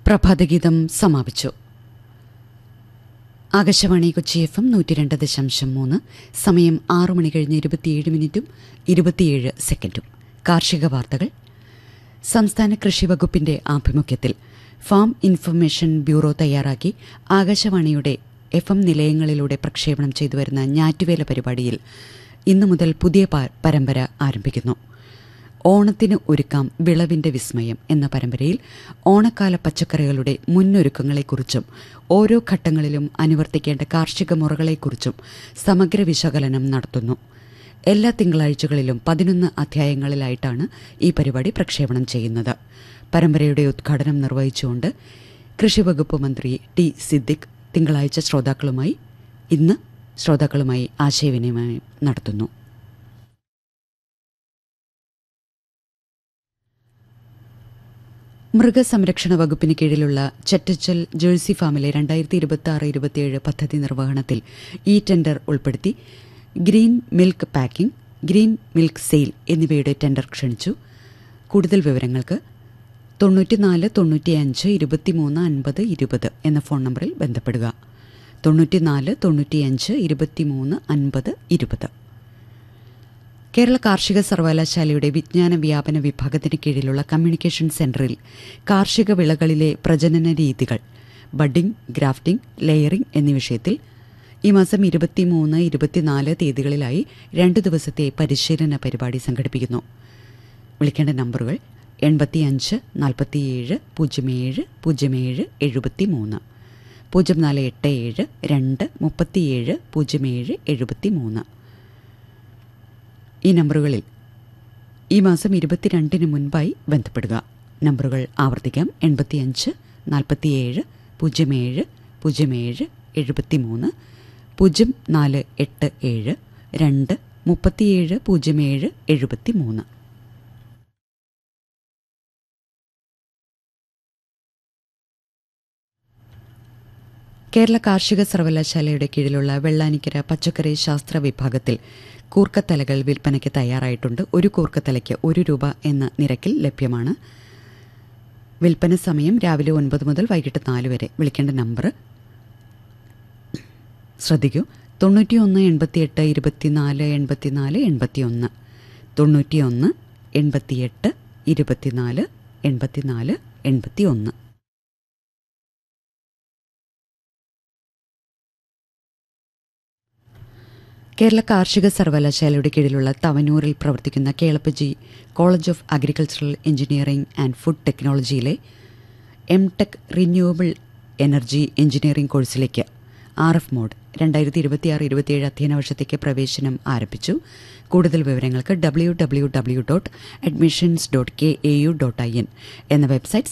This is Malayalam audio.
പ്രഭാതഗീതം സമാപിച്ചു ആകാശവാണി കൊച്ചി എഫ് എം നൂറ്റി രണ്ട് ദശാംശം മൂന്ന് സമയം ആറു മണി കഴിഞ്ഞ് ഇരുപത്തിയേഴ് മിനിറ്റും ഇരുപത്തിയേഴ് സെക്കൻഡും കാർഷിക വാർത്തകൾ സംസ്ഥാന കൃഷി വകുപ്പിന്റെ ആഭിമുഖ്യത്തിൽ ഫാം ഇൻഫർമേഷൻ ബ്യൂറോ തയ്യാറാക്കി ആകാശവാണിയുടെ എഫ് എം നിലയങ്ങളിലൂടെ പ്രക്ഷേപണം ചെയ്തുവരുന്ന ഞാറ്റുവേല പരിപാടിയിൽ ഇന്നു മുതൽ പുതിയ പ- പരമ്പര ആരംഭിക്കുന്നു ഓണത്തിന് ഒരുക്കാം വിളവിന്റെ വിസ്മയം എന്ന പരമ്പരയിൽ ഓണക്കാല പച്ചക്കറികളുടെ മുന്നൊരുക്കങ്ങളെക്കുറിച്ചും ഓരോ ഘട്ടങ്ങളിലും അനുവർത്തിക്കേണ്ട കാർഷിക മുറകളെക്കുറിച്ചും സമഗ്ര വിശകലനം നടത്തുന്നു എല്ലാ തിങ്കളാഴ്ചകളിലും പതിനൊന്ന് അധ്യായങ്ങളിലായിട്ടാണ് ഈ പരിപാടി പ്രക്ഷേപണം ചെയ്യുന്നത് പരമ്പരയുടെ ഉദ്ഘാടനം നിർവഹിച്ചുകൊണ്ട് കൃഷിവകുപ്പ് മന്ത്രി ടി സിദ്ദിഖ് തിങ്കളാഴ്ച ശ്രോതാക്കളുമായി ഇന്ന് ശ്രോതാക്കളുമായി ആശയവിനിമയം നടത്തുന്നു മൃഗസംരക്ഷണ വകുപ്പിന് കീഴിലുള്ള ചെറ്റച്ചൽ ജേഴ്സി ഫാമിലെ രണ്ടായിരത്തി ഇരുപത്തി ആറ് ഇരുപത്തിയേഴ് പദ്ധതി നിർവഹണത്തിൽ ഈ ടെൻഡർ ഉൾപ്പെടുത്തി green milk packing green milk sale എന്നിവയുടെ ടെൻഡർ ക്ഷണിച്ചു കൂടുതൽ വിവരങ്ങൾക്ക് തൊണ്ണൂറ്റിനാല് തൊണ്ണൂറ്റിയഞ്ച് ഇരുപത്തിമൂന്ന് അൻപത് ഇരുപത് എന്ന ഫോൺ നമ്പറിൽ ബന്ധപ്പെടുക തൊണ്ണൂറ്റിനാല് തൊണ്ണൂറ്റിയഞ്ച് ഇരുപത്തിമൂന്ന് അൻപത് ഇരുപത് കേരള കാർഷിക സർവകലാശാലയുടെ വിജ്ഞാന വ്യാപന വിഭാഗത്തിന് കീഴിലുള്ള കമ്മ്യൂണിക്കേഷൻ സെന്ററിൽ കാർഷിക വിളകളിലെ പ്രജനന രീതികൾ ബഡിംഗ് ഗ്രാഫ്റ്റിംഗ് ലെയറിംഗ് എന്നീ വിഷയത്തിൽ ഈ മാസം ഇരുപത്തിമൂന്ന് ഇരുപത്തിനാല് തീയതികളിലായി രണ്ടു ദിവസത്തെ പരിശീലന പരിപാടി സംഘടിപ്പിക്കുന്നു വിളിക്കേണ്ട നമ്പറുകൾ എൺപത്തിയഞ്ച് നാൽപ്പത്തിയേഴ് പൂജ്യം ഏഴ് പൂജ്യം ഏഴ് എഴുപത്തി മൂന്ന് പൂജ്യം നാല് എട്ട് ഏഴ് രണ്ട് മുപ്പത്തിയേഴ് പൂജ്യം ഏഴ് എഴുപത്തി മൂന്ന് ഈ നമ്പറുകളിൽ ഈ മാസം ഇരുപത്തിരണ്ടിന് മുൻപായി ബന്ധപ്പെടുക നമ്പറുകൾ ആവർത്തിക്കാം എൺപത്തിയഞ്ച് നാൽപ്പത്തിയേഴ് പൂജ്യം ഏഴ് പൂജ്യം ഏഴ് എഴുപത്തി മൂന്ന് പൂജ്യം നാല് എട്ട് ഏഴ് രണ്ട് മുപ്പത്തിയേഴ് പൂജ്യം ഏഴ് എഴുപത്തി മൂന്ന് കേരള കാർഷിക സർവകലാശാലയുടെ കീഴിലുള്ള വെള്ളാനിക്കര പച്ചക്കറി ശാസ്ത്ര വിഭാഗത്തിൽ കൂർക്കത്തലകൾ വിൽപ്പനയ്ക്ക് തയ്യാറായിട്ടുണ്ട് ഒരു കൂർക്കത്തലയ്ക്ക് ഒരു രൂപ എന്ന നിരക്കിൽ ലഭ്യമാണ് വിൽപ്പന സമയം രാവിലെ ഒൻപത് മുതൽ വൈകിട്ട് നാല് വരെ വിളിക്കേണ്ട നമ്പർ ശ്രദ്ധിക്കൂ തൊണ്ണൂറ്റിയൊന്ന് എൺപത്തിയെട്ട് ഇരുപത്തിനാല് എൺപത്തിനാല് എൺപത്തിയൊന്ന് തൊണ്ണൂറ്റിയൊന്ന് എൺപത്തിയെട്ട് ഇരുപത്തിനാല് എൺപത്തിനാല് എൺപത്തിയൊന്ന് കേരള കാർഷിക സർവകലാശാലയുടെ കീഴിലുള്ള തവനൂരിൽ പ്രവർത്തിക്കുന്ന Kelappaji college of agricultural engineering and food ടെക്നോളജിയിലെ M tech renewable energy engineering കോഴ്സിലേക്ക് ആർ എഫ് മോഡ് രണ്ടായിരത്തി ഇരുപത്തിയാറ് ഇരുപത്തിയേഴ് അധ്യയന വർഷത്തേക്ക് പ്രവേശനം ആരംഭിച്ചു കൂടുതൽ വിവരങ്ങൾക്ക് W W W dot admissions dot K A U dot I N എന്ന വെബ്സൈറ്റ്